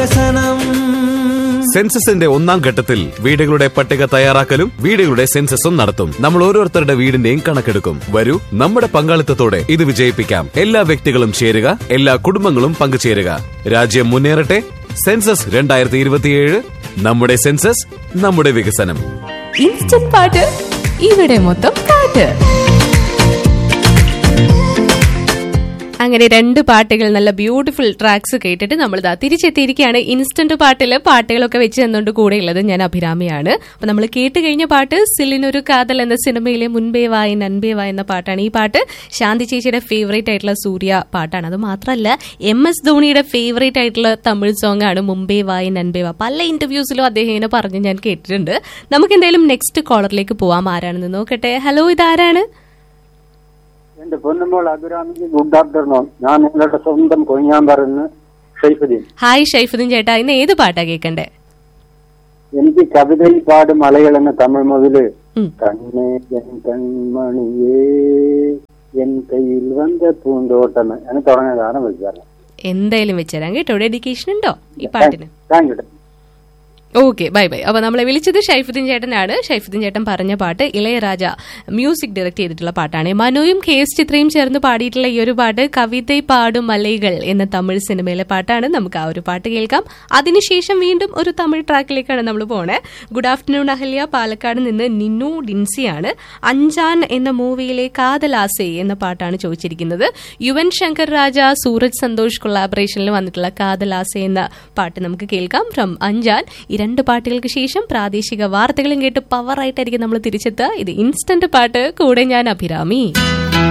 സെൻസസിന്റെ ഒന്നാം ഘട്ടത്തിൽ വീടുകളുടെ പട്ടിക തയ്യാറാക്കലും വീടുകളുടെ സെൻസസും നടത്തും നമ്മൾ ഓരോരുത്തരുടെ വീടിന്റെയും കണക്കെടുക്കും വരൂ നമ്മുടെ പങ്കാളിത്തത്തോടെ ഇത് വിജയിപ്പിക്കാം എല്ലാ വ്യക്തികളും ചേരുക എല്ലാ കുടുംബങ്ങളും പങ്കുചേരുക രാജ്യം മുന്നേറട്ടെ സെൻസസ് രണ്ടായിരത്തി ഇരുപത്തിയേഴ് നമ്മുടെ സെൻസസ് നമ്മുടെ വികസനം ഇൻസ്റ്റന്റ് പാട്ട് ഇവിടെ മൊത്തം പാട്ട് അങ്ങനെ രണ്ട് പാട്ടുകൾ നല്ല ബ്യൂട്ടിഫുൾ ട്രാക്സ് കേട്ടിട്ട് നമ്മൾ ഇതാ തിരിച്ചെത്തിയിരിക്കുകയാണ് ഇൻസ്റ്റന്റ് പാട്ടിൽ പാട്ടുകളൊക്കെ വെച്ച് തന്നുകൊണ്ട് കൂടെയുള്ളത് ഞാൻ അഭിരാമിയാണ് അപ്പൊ നമ്മൾ കേട്ട് കഴിഞ്ഞ പാട്ട് സില്ലിനൊരു കാതൽ എന്ന സിനിമയിലെ മുൻപേ വായ നൻപേ വായ എന്ന പാട്ടാണ് ഈ പാട്ട് ശാന്തി ചേച്ചിയുടെ ഫേവറേറ്റ് ആയിട്ടുള്ള സൂര്യ പാട്ടാണ് അത് മാത്രമല്ല എം എസ് ധോണിയുടെ ഫേവറേറ്റ് ആയിട്ടുള്ള തമിഴ് സോങ് ആണ് മുംബൈ വായ നൻപേ വാ പല ഇന്റർവ്യൂസിലും അദ്ദേഹം ഇങ്ങനെ പറഞ്ഞ് ഞാൻ കേട്ടിട്ടുണ്ട് നമുക്ക് എന്തായാലും നെക്സ്റ്റ് കോളറിലേക്ക് പോവാം ആരാണെന്ന് നോക്കട്ടെ ഹലോ ഇതാരാണ് എന്റെ പൊന്നുമോൾ അഭിരാമിക്ക് ഗുഡ് ആഫ്റ്റർനൂൺ ഞാൻ നിങ്ങളുടെ സ്വന്തം കൊഞ്ഞാമ്പറന്ന് ഷെയ്ഫുദ്ദീൻ ഹായ് ഷൈഫുദ്ദീൻ ചേട്ടാ ഇന്ന് ഏത് പാട്ടാ കേൾക്കണ്ടേ എനിക്ക് കവിതയിൽ പാട് മലകൾ എന്ന തമിഴ് മുതല് ഉം. കണ്ണേ എൻ കൺമണിയേ എൻ കയ്യിൽ വന്ന പൂന്തോട്ടം എന്ന് തുടങ്ങിയ ഗാനം വിളിച്ചാറ് എന്തായാലും വെച്ചുതരാം കേട്ടോ ഡെഡിക്കേഷൻ ഉണ്ടോ ഈ പാട്ടിന് thank you okay bye bye അപ്പൊ നമ്മളെ വിളിച്ചത് ഷൈഫുദ്ദീൻ ചേട്ടനാണ് ഷൈഫുദ്ദീൻ ചേട്ടൻ പറഞ്ഞ പാട്ട് ഇളയരാജ മ്യൂസിക് ഡയറക്ട് ചെയ്തിട്ടുള്ള പാട്ടാണ് മനുവും കെ എസ് ചിത്രയും ചേർന്ന് പാടിയിട്ടുള്ള ഈ ഒരു പാട്ട് കവിതൈ പാടും മലൈകൾ എന്ന തമിഴ് സിനിമയിലെ പാട്ടാണ് നമുക്ക് ആ ഒരു പാട്ട് കേൾക്കാം അതിനുശേഷം വീണ്ടും ഒരു തമിഴ് ട്രാക്കിലേക്കാണ് നമ്മൾ പോണേ ഗുഡ് ആഫ്റ്റർനൂൺ അഹല്യ പാലക്കാട് നിന്ന് നിന്നു ഡിൻസിയാണ് അഞ്ചാൻ എന്ന മൂവിയിലെ കാതലാസെ എന്ന പാട്ടാണ് ചോദിച്ചിരിക്കുന്നത് യുവൻ ശങ്കർ രാജ സൂരജ് സന്തോഷ് കൊളാബറേഷനിൽ വന്നിട്ടുള്ള കാതലാസെ എന്ന പാട്ട് നമുക്ക് കേൾക്കാം ഫ്രം അഞ്ചാൻ ഈ രണ്ട് പാട്ടുകൾക്ക് ശേഷം പ്രാദേശിക വാർത്തകളും കേട്ട് പവർ ആയിട്ടായിരിക്കും നമ്മൾ തിരിച്ചെത്തുക ഇത് ഇൻസ്റ്റന്റ് പാട്ട് കൂടെ ഞാൻ അഭിരാമി